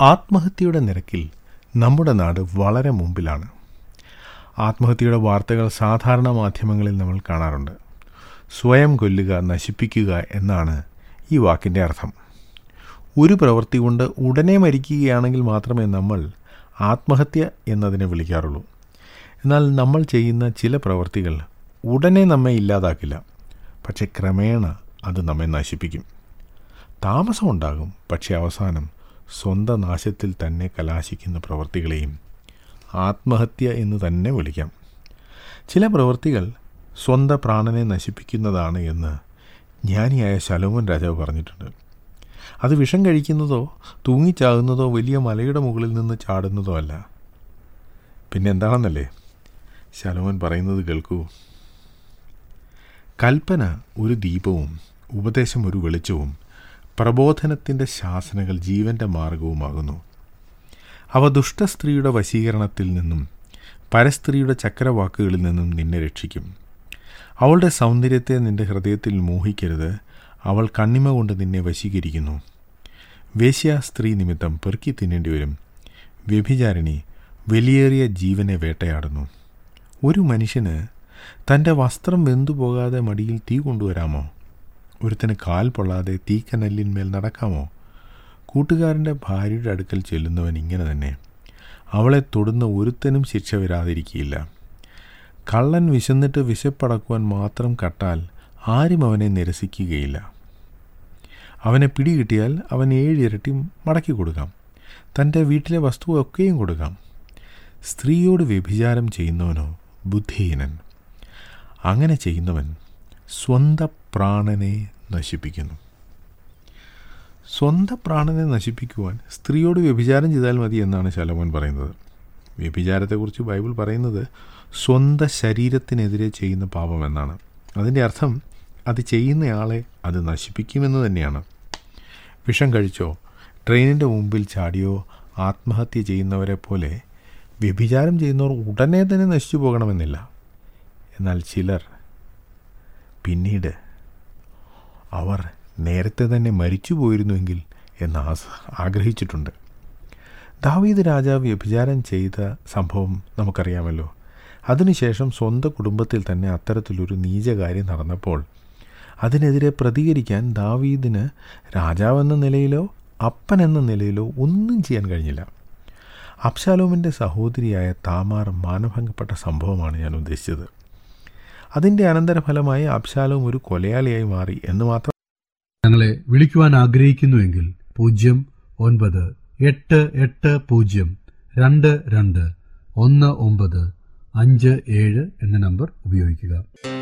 ആത്മഹത്യയുടെ നിരക്കിൽ നമ്മുടെ നാട് വളരെ മുമ്പിലാണ് ആത്മഹത്യയുടെ വാർത്തകൾ സാധാരണ മാധ്യമങ്ങളിൽ നമ്മൾ കാണാറുണ്ട് സ്വയം കൊല്ലുക നശിപ്പിക്കുക എന്നാണ് ഈ വാക്കിൻ്റെ അർത്ഥം ഒരു പ്രവൃത്തി കൊണ്ട് ഉടനെ മരിക്കുകയാണെങ്കിൽ മാത്രമേ നമ്മൾ ആത്മഹത്യ എന്നതിനെ വിളിക്കാറുള്ളൂ എന്നാൽ നമ്മൾ ചെയ്യുന്ന ചില പ്രവൃത്തികൾ ഉടനെ നമ്മെ ഇല്ലാതാക്കില്ല പക്ഷെ ക്രമേണ അത് നമ്മെ നശിപ്പിക്കും താമസമുണ്ടാകും പക്ഷെ അവസാനം സ്വന്തം നാശത്തിൽ തന്നെ കലാശിക്കുന്ന പ്രവൃത്തികളെയും ആത്മഹത്യ എന്ന് തന്നെ വിളിക്കാം ചില പ്രവൃത്തികൾ സ്വന്തം പ്രാണനെ നശിപ്പിക്കുന്നതാണ് എന്ന് ജ്ഞാനിയായ ശലോമൻ രാജാവ് പറഞ്ഞിട്ടുണ്ട് അത് വിഷം കഴിക്കുന്നതോ തൂങ്ങിച്ചാകുന്നതോ വലിയ മലയുടെ മുകളിൽ നിന്ന് ചാടുന്നതോ അല്ല പിന്നെ എന്താണെന്നല്ലേ ശലോമൻ പറയുന്നത് കേൾക്കൂ കൽപ്പന ഒരു ദീപവും ഉപദേശം ഒരു വെളിച്ചവും പ്രബോധനത്തിൻ്റെ ശാസനകൾ ജീവൻ്റെ മാർഗവുമാകുന്നു അവ ദുഷ്ടസ്ത്രീയുടെ വശീകരണത്തിൽ നിന്നും പരസ്ത്രീയുടെ ചക്രവാക്കുകളിൽ നിന്നും നിന്നെ രക്ഷിക്കും അവളുടെ സൗന്ദര്യത്തെ നിന്റെ ഹൃദയത്തിൽ മോഹിക്കരുത് അവൾ കണ്ണിമ കൊണ്ട് നിന്നെ വശീകരിക്കുന്നു വേശ്യ സ്ത്രീ നിമിത്തം പെറുക്കി തിന്നേണ്ടി വരും വ്യഭിചാരിണി വലിയേറിയ ജീവനെ വേട്ടയാടുന്നു ഒരു മനുഷ്യന് തൻ്റെ വസ്ത്രം വെന്തുപോകാതെ മടിയിൽ തീ കൊണ്ടുവരാമോ ഒരുത്തന് കാൽ പൊള്ളാതെ തീക്കനല്ലിന്മേൽ നടക്കാമോ കൂട്ടുകാരൻ്റെ ഭാര്യയുടെ അടുക്കൽ ചെല്ലുന്നവൻ ഇങ്ങനെ തന്നെ അവളെ തൊടുന്ന ഒരുത്തനും ശിക്ഷ വരാതിരിക്കുകയില്ല കള്ളൻ വിശന്നിട്ട് വിശപ്പടക്കുവാൻ മാത്രം കട്ടാൽ ആരും അവനെ നിരസിക്കുകയില്ല അവനെ പിടികിട്ടിയാൽ അവൻ ഏഴിരട്ടി മടക്കി കൊടുക്കാം തൻ്റെ വീട്ടിലെ വസ്തുവൊക്കെയും കൊടുക്കാം സ്ത്രീയോട് വ്യഭിചാരം ചെയ്യുന്നവനോ ബുദ്ധിഹീനൻ അങ്ങനെ ചെയ്യുന്നവൻ സ്വന്തം പ്രാണനെ നശിപ്പിക്കുന്നു സ്വന്തം പ്രാണനെ നശിപ്പിക്കുവാൻ സ്ത്രീയോട് വ്യഭിചാരം ചെയ്താൽ മതി എന്നാണ് ശലോമോൻ പറയുന്നത് വ്യഭിചാരത്തെക്കുറിച്ച് ബൈബിൾ പറയുന്നത് സ്വന്തം ശരീരത്തിനെതിരെ ചെയ്യുന്ന പാപമെന്നാണ് അതിൻ്റെ അർത്ഥം അത് ചെയ്യുന്നയാളെ അത് നശിപ്പിക്കുമെന്ന് തന്നെയാണ് വിഷം കഴിച്ചോ ട്രെയിനിൻ്റെ മുമ്പിൽ ചാടിയോ ആത്മഹത്യ ചെയ്യുന്നവരെ പോലെ വ്യഭിചാരം ചെയ്യുന്നവർ ഉടനെ തന്നെ നശിച്ചു പോകണമെന്നില്ല എന്നാൽ ചിലർ പിന്നീട് അവർ നേരത്തെ തന്നെ മരിച്ചു പോയിരുന്നുവെങ്കിൽ എന്ന് ആസ് ആഗ്രഹിച്ചിട്ടുണ്ട് ദാവീദ് രാജാവ് വ്യഭിചാരം ചെയ്ത സംഭവം നമുക്കറിയാമല്ലോ അതിനുശേഷം സ്വന്തം കുടുംബത്തിൽ തന്നെ അത്തരത്തിലൊരു നീചകാര്യം നടന്നപ്പോൾ അതിനെതിരെ പ്രതികരിക്കാൻ ദാവീദിന് രാജാവെന്ന നിലയിലോ അപ്പൻ എന്ന നിലയിലോ ഒന്നും ചെയ്യാൻ കഴിഞ്ഞില്ല അബ്ശാലോമിൻ്റെ സഹോദരിയായ താമാർ മാനഭംഗപ്പെട്ട സംഭവമാണ് ഞാൻ ഉദ്ദേശിച്ചത് അതിൻ്റെ അനന്തരഫലമായി അബ്ശാലോം ഒരു കൊലയാളിയായി മാറി എന്ന് മാത്രം ഞങ്ങളെ വിളിക്കുവാൻ ആഗ്രഹിക്കുന്നുവെങ്കിൽ പൂജ്യം ഒൻപത് എട്ട് എട്ട് പൂജ്യം രണ്ട് രണ്ട് ഒന്ന് ഒമ്പത് അഞ്ച് ഏഴ് എന്ന നമ്പർ ഉപയോഗിക്കുക